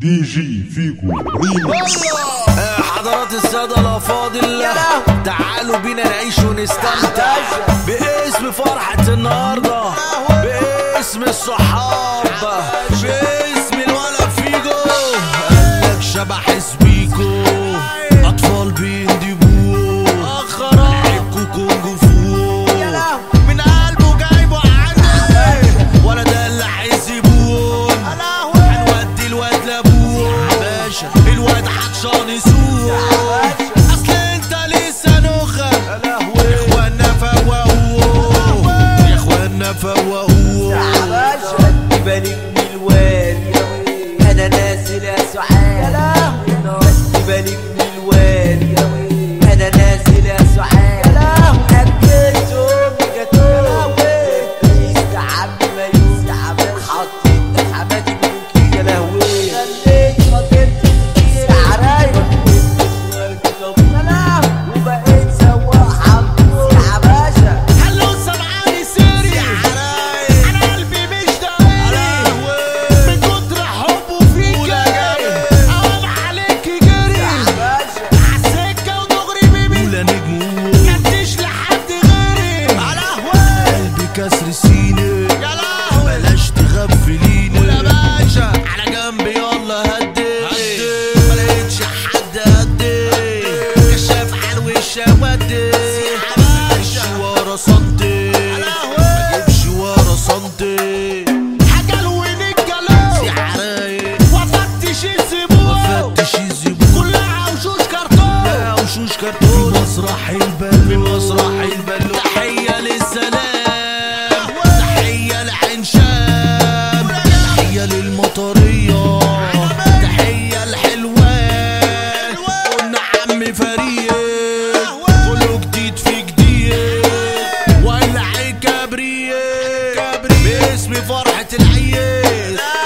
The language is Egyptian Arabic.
دي جي فيكو ريمكس آه، حضرات السادة الأفاضل تعالوا بينا نعيش ونستمتع باسم فرحة النهاردة باسم الصحاب باسم الولا فيجو قالك شبح اسبيكو أطفال بيندبوه لعبكوا كونج فو من قلبه جايبه عني ولا ده اللي هيسيبوه هنودي الواد لابوه باشا الواد عطشان يسوق اصل انت لسه نخة يا اخوانا فوقوه يا اخوانا فوقوه خدت بالك من الواد انا ناسي لا سعاد خدت بالك من الواد انا ناسي لا سعاد اكلت امي جاتوه يستعب ما يستعب حطيت حماتي بوكي يا لهوي خليت خطيبتي سعرايه وبقيت سواق حمص يا باشا هلو سمعاني سيري انا قلبي مش دايري من كتر حبه فيك قوام عليك جري عالسكة ودغري بيبي ولا نجم مديش لحد غيري على قلبي كسر سيني يا لهوي بلاش تغفليني ولا باشا على جنب يلا هدي ما لقيتش حد قدي كشاف حلو الشوادي مجيبش ورا صندي مجيبش ورا صندي حاجة لوين الكلام سعرايق وفتش الزبون وفتش الزبون كلها وشوش كرتون كلها وشوش كرتون في مسرح البلو في مسرح البلو تحية للسلام تحية لعين شام تحية للمطرية تحية لحلوان قلنا عم فريق كله جديد في جديد ولع كبريت باسم فرحة العيال